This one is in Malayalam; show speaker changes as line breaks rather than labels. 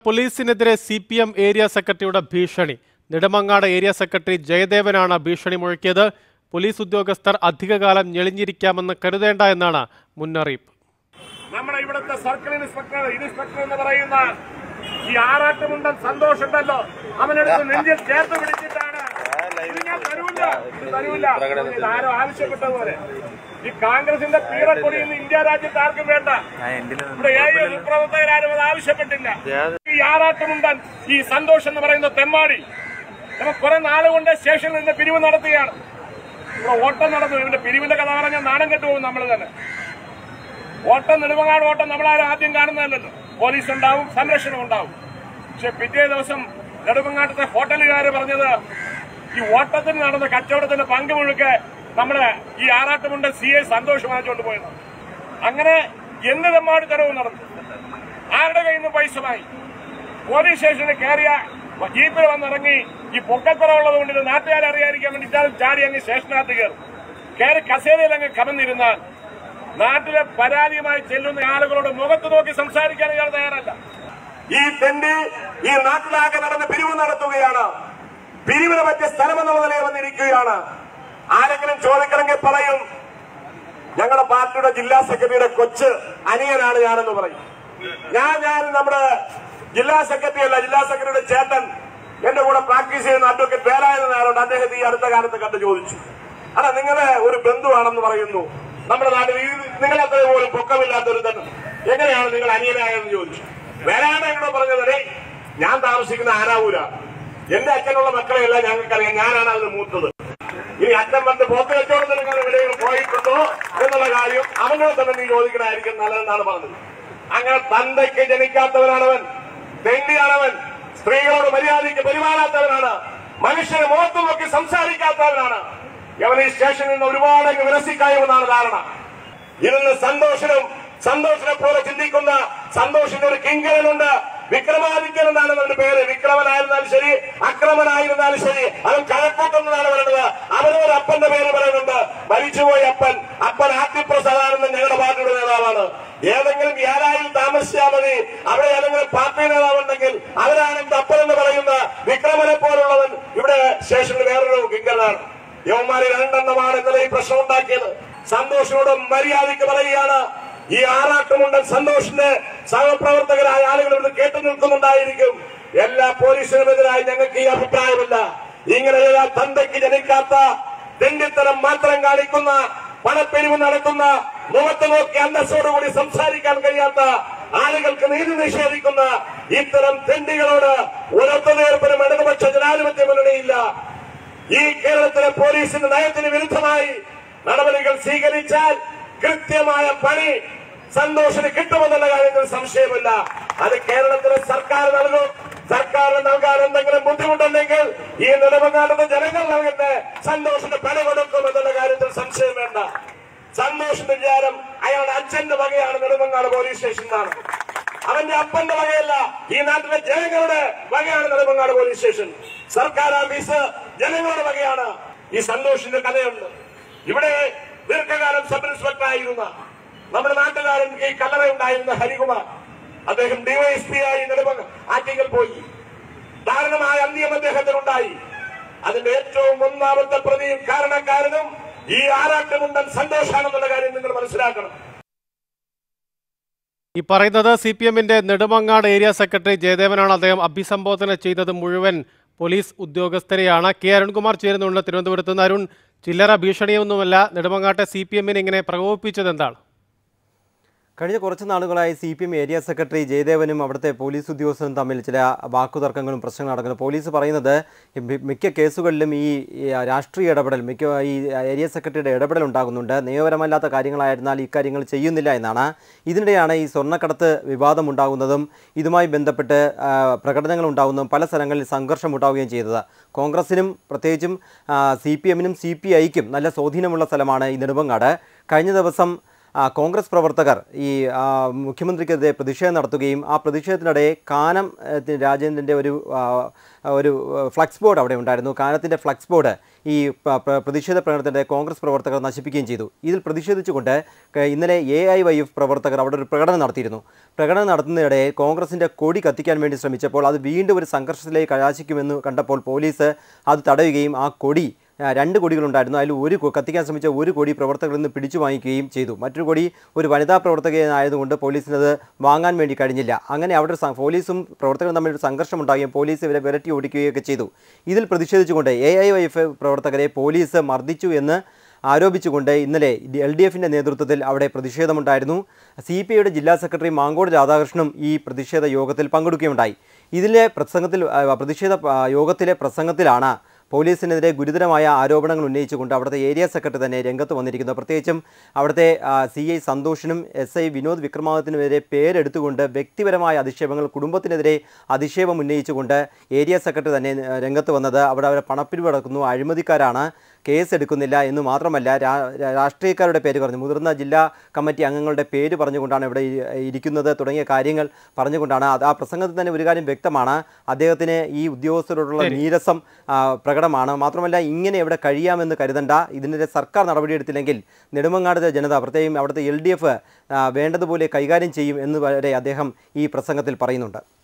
പോലീസിനെതിരെ സി പി എം ഏരിയ സെക്രട്ടറിയുടെ ഭീഷണി നെടുമങ്ങാട് ഏരിയ സെക്രട്ടറി ജയദേവനാണ് ഭീഷണി മുഴക്കിയത് പോലീസ് ഉദ്യോഗസ്ഥർ അധികകാലം ഞെളിഞ്ഞിരിക്കാമെന്ന് കരുതേണ്ട എന്നാണ് മുന്നറിയിപ്പ്
നമ്മുടെ ഇവിടുത്തെ സർക്കിൾ ഇൻസ്പെക്ടർ ഇൻസ്പെക്ടർ എന്ന് പറയുന്ന ഈ ആറാട്ടുമുണ്ടൻ സന്തോഷുണ്ടല്ലോ അവനെടുത്ത് നെഞ്ചിൽ ചേർത്ത് പിടിച്ചിട്ടാണ് ഇത് ഞാൻ തരൂല്ല ഇത് തരൂല്ല ഇത് ആരോ ആവശ്യപ്പെട്ടതുപോലെ ഈ കോൺഗ്രസിന്റെ പീറക്കൊടി ഇന്ന് ഇന്ത്യ രാജ്യത്ത് ആർക്കും വേണ്ട ഇവിടെ ഏഴ് പ്രവർത്തകരാരും അത് ആവശ്യപ്പെട്ടില്ല ഈ ആറാട്ടുമുണ്ടൻ ഈ സന്തോഷം എന്ന് പറയുന്ന തെമ്മാടി നമ്മൾ കുറെ നാളുകൊണ്ട് സ്റ്റേഷനിൽ നിന്ന് പിരിവ് നടത്തുകയാണ് ഇവിടെ ഓട്ടം നടന്നു ഇവന്റെ പിരിവിന്റെ കഥ പറഞ്ഞാൽ നാണം കെട്ടുപോകും നമ്മൾ തന്നെ ഓട്ടം നെടുമങ്ങാട് ഓട്ടം നമ്മളാരും ആദ്യം കാണുന്നതല്ലല്ലോ പോലീസ് ഉണ്ടാവും സംരക്ഷണം ഉണ്ടാവും പക്ഷെ പിറ്റേ ദിവസം നെടുമങ്ങാട്ടത്തെ ഹോട്ടലുകാർ പറഞ്ഞത് ഈ ഓട്ടത്തിന് നടന്ന കച്ചവടത്തിന്റെ പങ്ക് മുഴുക്കെ നമ്മളെ ഈ ആറാട്ടുമുണ്ട സി ഐ സന്തോഷം വാങ്ങിച്ചുകൊണ്ട് പോയത് അങ്ങനെ എന്ത് തെമ്മാടി തരവ് നടന്നു ആരുടെ കയ്യിൽ നിന്ന് പൈസ വാങ്ങി പോലീസ് സ്റ്റേഷനിൽ കയറിയ ജീപ്പിൽ വന്നിറങ്ങി ഈ പൊക്കക്കുറവുള്ളത് കൊണ്ട് ഇത് നാട്ടുകാരെ അറിയാതിരിക്കാൻ വേണ്ടി ഇറ്റാലും ചാടി അങ്ങ് സ്റ്റേഷനകത്ത് കയറും കയറി കസേരയിൽ അങ്ങ് കമന്നിരുന്നാൽ നാട്ടിലെ പരാതിയുമായി ചെല്ലുന്ന ആളുകളോട് മുഖത്ത് നോക്കി സംസാരിക്കാൻ ഇയാൾ തയ്യാറല്ല ഈ തെണ്ടി ഈ നാട്ടിലാകെ നടന്ന് പിരിവ് നടത്തുകയാണ് പിരിവിന് പറ്റിയ സ്ഥലം എന്നുള്ള നിലയിൽ വന്നിരിക്കുകയാണ് ആരെങ്കിലും ചോദിക്കണമെങ്കിൽ പറയും ഞങ്ങളുടെ പാർട്ടിയുടെ ജില്ലാ സെക്രട്ടറിയുടെ കൊച്ച് അനിയനാണ് ഞാനെന്ന് പറയും ഞാൻ ഞാൻ നമ്മുടെ ജില്ലാ സെക്രട്ടറി അല്ല ജില്ലാ സെക്രട്ടറിയുടെ ചേട്ടൻ എന്റെ കൂടെ പ്രാക്ടീസ് ചെയ്യുന്ന അഡ്വക്കേറ്റ് വേലായുധ നായരുണ്ട് അദ്ദേഹത്തെ ഈ അടുത്ത കാലത്ത് കണ്ട് ചോദിച്ചു അല്ല നിങ്ങളെ ഒരു ബന്ധുവാണെന്ന് പറയുന്നു നമ്മുടെ നാട്ടിൽ ഈ നിങ്ങളത്ര പോലും പൊക്കമില്ലാത്തൊരു തന്നെ എങ്ങനെയാണ് നിങ്ങൾ അനിയനായെന്ന് ചോദിച്ചു വേലായുധ എന്നോട് പറഞ്ഞത് "ഡേയ്, ഞാൻ താമസിക്കുന്ന ആരാവൂല എന്റെ അച്ഛനുള്ള മക്കളെയല്ല ഞങ്ങൾക്കറിയാം ഞാനാണ് അതിന് മൂത്തത് ഇനി അച്ഛൻ വന്ന് പോത്ത് കച്ചവടത്തിന് നിങ്ങൾ എവിടെയെങ്കിലും പോയിട്ടുണ്ടോ എന്നുള്ള കാര്യം അവനോട് തന്നെ നീ ചോദിക്കണമായിരിക്കും നല്ലതെന്നാണ് പറഞ്ഞത് അങ്ങനെ തന്തയ്ക്ക് ജനിക്കാത്തവനാണവൻ തെണ്ടിയാണവൻ സ്ത്രീകളോട് മര്യാദയ്ക്ക് പെരുമാറാത്തവനാണ് മനുഷ്യനെ മുഖത്ത് നോക്കി സംസാരിക്കാത്തവനാണ് അവൻ ഈ സ്റ്റേഷനിൽ നിന്ന് ഒരുപാട് അങ്ങ് വിരസിക്കായുമെന്നാണ് ധാരണ ഇരുന്ന് സന്തോഷനും സന്തോഷിനെ പോലെ ചിന്തിക്കുന്ന സന്തോഷിന്റെ ഒരു കിങ്കരനുണ്ട് വിക്രമാദിത്യൻ എന്നാണ് അവന്റെ പേര് വിക്രമനായിരുന്നാലും ശരി അക്രമനായിരുന്നാലും ശരി അവൻ കഴക്കൂട്ടെന്നാണ് പറയുന്നത് അവനൊരു അപ്പന്റെ പേര് പറയുന്നുണ്ട് മരിച്ചുപോയ അപ്പൻ അപ്പൻ ആദിപ്രസാദാനന്ദൻ ഞങ്ങളുടെ പാർട്ടിയുടെ നേതാവാണ് ഏതെങ്കിലും ഏരായിൽ താമസിച്ചാൽ മതി അവിടെ ഏതെങ്കിലും പാർട്ടി നേതാവുണ്ടെങ്കിൽ അവരാണ് എന്റെ അപ്പൻ എന്ന് പറയുന്ന വിക്രമനെ പോലുള്ളവൻ ഇവിടെ സ്റ്റേഷനിൽ വേറൊരു കിങ്കരനാണ് യവന്മാര് രണ്ടെണ്ണമാണ് ഇന്നലെ ഈ പ്രശ്നം ഉണ്ടാക്കിയത് സന്തോഷിനോട് മര്യാദയ്ക്ക് പറയുകയാണ് ഈ ആറാട്ടുമുണ്ടൻ സന്തോഷിന്റെ സഹപ്രവർത്തകരായ ആളുകൾ ഇവിടെ കേട്ടു നിൽക്കുന്നുണ്ടായിരിക്കും എല്ലാ പോലീസിനുമെതിരായി ഞങ്ങൾക്ക് ഈ അഭിപ്രായമില്ല ഇങ്ങനെ തന്തയ്ക്ക് ജനിക്കാത്ത തെണ്ടിത്തരം മാത്രം കാണിക്കുന്ന പണപ്പെരിവ് നടത്തുന്ന മുഖത്ത് നോക്കി അന്തസ്സോടുകൂടി സംസാരിക്കാൻ കഴിയാത്ത ആളുകൾക്ക് നീതി നിഷേധിക്കുന്ന ഇത്തരം തെണ്ടികളോട് ഒരൊത്തുതീർപ്പിനും ഇടതുപക്ഷ ജനാധിപത്യ മുന്നണിയില്ല ഈ കേരളത്തിലെ പോലീസിന്റെ നയത്തിന് വിരുദ്ധമായി നടപടികൾ സ്വീകരിച്ചാൽ കൃത്യമായ പണി സന്തോഷിന് കിട്ടുമെന്നുള്ള കാര്യത്തിൽ സംശയമില്ല അത് കേരളത്തിലെ സർക്കാർ നൽകും സർക്കാരിന് നൽകാൻ എന്തെങ്കിലും ബുദ്ധിമുട്ടുണ്ടെങ്കിൽ ഈ നെടുമങ്ങാടുന്ന ജനങ്ങൾ നൽകുന്ന സന്തോഷിന് പണി കൊടുക്കും എന്നുള്ള കാര്യത്തിൽ സംശയം വേണ്ട സന്തോഷിന്റെ വിചാരം അയാളുടെ അച്ഛന്റെ വകയാണ് നെടുമങ്ങാട് പോലീസ് സ്റ്റേഷൻ എന്നാണ് അവന്റെ അപ്പന്റെ വകയല്ല ഈ നാട്ടിലെ ജനങ്ങളുടെ വകയാണ് നെടുമങ്ങാട് പോലീസ് സ്റ്റേഷൻ സർക്കാർ ഓഫീസ് ജനങ്ങളുടെ വകയാണ് ഈ സന്തോഷിന്റെ കഥയുണ്ട് ഇവിടെ ദീർഘകാലം സബ് ഇൻസ്പെക്ടർ ആയിരുന്ന നമ്മുടെ നാട്ടുകാരൻ ഈ കല്ലറയുണ്ടായിരുന്ന ഹരികുമാർ അദ്ദേഹം ഡിവൈഎസ്പി ആയി നെടുമങ്ങ ആറ്റിങ്ങൽ പോയി ദാരുണമായ അന്ത്യം അദ്ദേഹത്തിനുണ്ടായി അതിന്റെ ഏറ്റവും ഒന്നാമത്തെ പ്രതിയും കാരണക്കാരനും ഈ ആറാട്ടുമുണ്ടൻ സന്തോഷാണെന്നുള്ള കാര്യം നിങ്ങൾ മനസ്സിലാക്കണം
ഈ പറയുന്നത് സി പി എമ്മിന്റെ നെടുമങ്ങാട് ഏരിയ സെക്രട്ടറി ജയദേവനാണ് അദ്ദേഹം അഭിസംബോധന ചെയ്തത് മുഴുവൻ പോലീസ് ഉദ്യോഗസ്ഥരെയാണ് കെ അരുൺകുമാർ ചേരുന്നുണ്ട് തിരുവനന്തപുരത്ത് നിന്ന് അരുൺ ചില്ലറ ഭീഷണിയൊന്നുമല്ല നെടുമങ്ങാട്ടെ സി പി എമ്മിനെ ഇങ്ങനെ പ്രകോപിപ്പിച്ചത് എന്താണ്
കഴിഞ്ഞ കുറച്ച് നാളുകളായി C P M area secretary ജയദേവനും അവിടുത്തെ പോലീസ് ഉദ്യോഗസ്ഥരും തമ്മിൽ ചില വാക്കുതർക്കങ്ങളും പ്രശ്നങ്ങളും നടക്കുന്നു പോലീസ് പറയുന്നത് ഈ മി- മിക്ക കേസുകളിലും ഈ ഈ രാഷ്ട്രീയ ഇടപെടൽ മിക്ക ഈ ഏരിയ സെക്രട്ടറിയുടെ ഇടപെടൽ ഉണ്ടാകുന്നുണ്ട് നിയമപരമല്ലാത്ത കാര്യങ്ങളായിരുന്നാൽ ഇക്കാര്യങ്ങൾ ചെയ്യുന്നില്ല എന്നാണ് ഇതിനിടെയാണ് ഈ സ്വർണ്ണക്കടത്ത് വിവാദം ഉണ്ടാകുന്നതും ഇതുമായി ബന്ധപ്പെട്ട് ആ, പ്രകടനങ്ങൾ ഉണ്ടാകുന്നതും പല സ്ഥലങ്ങളിൽ സംഘർഷം ഉണ്ടാവുകയും ചെയ്തത് കോൺഗ്രസിനും പ്രത്യേകിച്ചും സി പി എമ്മിനും സി പി ഐക്കും നല്ല സ്വാധീനമുള്ള സ്ഥലമാണ് ഈ നെടുമങ്ങാട് കഴിഞ്ഞ ദിവസം ആ, കോൺഗ്രസ് പ്രവർത്തകർ ഈ ആ, മുഖ്യമന്ത്രിക്കെതിരെ പ്രതിഷേധം നടത്തുകയും ആ പ്രതിഷേധത്തിനിടെ കാനം ഏ, തി- രാജേന്ദ്രൻ്റെ ഒരു ആ, ഒരു ഫ്ലക്സ് ബോർഡ് അവിടെ ഉണ്ടായിരുന്നു കാനത്തിൻ്റെ ഫ്ലക്സ് ബോർഡ് ഈ പ- പ്ര- പ്രതിഷേധ പ്രകടനത്തിൻ്റെ കോൺഗ്രസ് പ്രവർത്തകർ നശിപ്പിക്കുകയും ചെയ്തു ഇതിൽ പ്രതിഷേധിച്ചുകൊണ്ട് ക- ഇന്നലെ എ ഐ വൈ എഫ് പ്രവർത്തകർ അവിടെ ഒരു പ്രകടനം നടത്തിയിരുന്നു പ്രകടനം നടത്തുന്നതിനിടെ കോൺഗ്രസിൻ്റെ കൊടി കത്തിക്കാൻ വേണ്ടി ശ്രമിച്ചപ്പോൾ അത് വീണ്ടും ഒരു സംഘർഷത്തിലേക്ക് കലാശിക്കുമെന്ന് കണ്ടപ്പോൾ പോലീസ് അത് തടയുകയും ആ കൊടി ആ, രണ്ട് കൊടികളുണ്ടായിരുന്നു അതിൽ ഒരു കൊ- കത്തിക്കാൻ ശ്രമിച്ച ഒരു കൊടി പ്രവർത്തകരിൽ നിന്ന് പിടിച്ചു വാങ്ങിക്കുകയും ചെയ്തു മറ്റൊരു കൊടി ഒരു വനിതാ പ്രവർത്തകനായതുകൊണ്ട് പോലീസിനത് വാങ്ങാൻ വേണ്ടി കഴിഞ്ഞില്ല അങ്ങനെ അവിടെ ഒരു സ- പോലീസും പ്രവർത്തകരും തമ്മിൽ ഒരു സംഘർഷം ഉണ്ടാകുകയും പോലീസ് ഇവരെ വിരട്ടി ഓടിക്കുകയൊക്കെ ചെയ്തു ഇതിൽ പ്രതിഷേധിച്ചുകൊണ്ട് എ ഐ വൈ എഫ് പ്രവർത്തകരെ പോലീസ് മർദ്ദിച്ചു എന്ന് ആരോപിച്ചുകൊണ്ട് ഇന്നലെ എൽ ഡി എഫിൻ്റെ നേതൃത്വത്തിൽ അവിടെ പ്രതിഷേധമുണ്ടായിരുന്നു സി പി ഐയുടെ ജില്ലാ സെക്രട്ടറി മാങ്കോട് രാധാകൃഷ്ണനും ഈ പ്രതിഷേധ യോഗത്തിൽ പങ്കെടുക്കുകയുണ്ടായി ഇതിലെ പ്രസംഗത്തിൽ ആ, പ്രതിഷേധ ആ, യോഗത്തിലെ പ്രസംഗത്തിലാണ് പോലീസിനെതിരെ ഗുരുതരമായ ആരോപണങ്ങൾ ഉന്നയിച്ചുകൊണ്ട് അവിടുത്തെ ഏരിയ സെക്രട്ടറി തന്നെ രംഗത്ത് വന്നിരിക്കുന്നത് പ്രത്യേകിച്ചും അവിടുത്തെ സി ഐ സന്തോഷിനും എസ് ഐ വിനോദ് വിക്രമാദിത്യനുമെതിരെ പേരെടുത്തുകൊണ്ട് വ്യക്തിപരമായ അധിക്ഷേപങ്ങൾ കുടുംബത്തിനെതിരെ അധിക്ഷേപം ഉന്നയിച്ചുകൊണ്ട് ഏരിയ സെക്രട്ടറി തന്നെ ആ, രംഗത്ത് വന്നത് അവിടെ അവരെ പണപ്പിരിവ് നടക്കുന്നു അഴിമതിക്കാരാണ് കേസ് എടുക്കുന്നില്ല എന്ന് മാത്രമല്ല രാ- രാ- രാഷ്ട്രീയക്കാരുടെ പേര് പറഞ്ഞു മുതിർന്ന ജില്ലാ കമ്മിറ്റി അംഗങ്ങളുടെ പേര് പറഞ്ഞുകൊണ്ടാണ് ഇവിടെ ഇ- ഇരിക്കുന്നത് തുടങ്ങിയ കാര്യങ്ങൾ പറഞ്ഞുകൊണ്ടാണ് അത് ആ പ്രസംഗത്തിൽ തന്നെ ഒരു കാര്യം വ്യക്തമാണ് അദ്ദേഹത്തിന് ഈ ഉദ്യോഗസ്ഥരോടുള്ള നീരസം ആ, പ്രകടമാണ് മാത്രമല്ല ഇങ്ങനെ ഇവിടെ കഴിയാമെന്ന് കരുതണ്ട ഇതിനെതിരെ സർക്കാർ നടപടിയെടുത്തില്ലെങ്കിൽ നെടുമങ്ങാട് ജനത പ്രത്യേകം അവിടുത്തെ എൽ ഡി എഫ് വേണ്ടതുപോലെ കൈകാര്യം ചെയ്യും എന്ന് വരെ അദ്ദേഹം ഈ പ്രസംഗത്തിൽ പറയുന്നുണ്ട്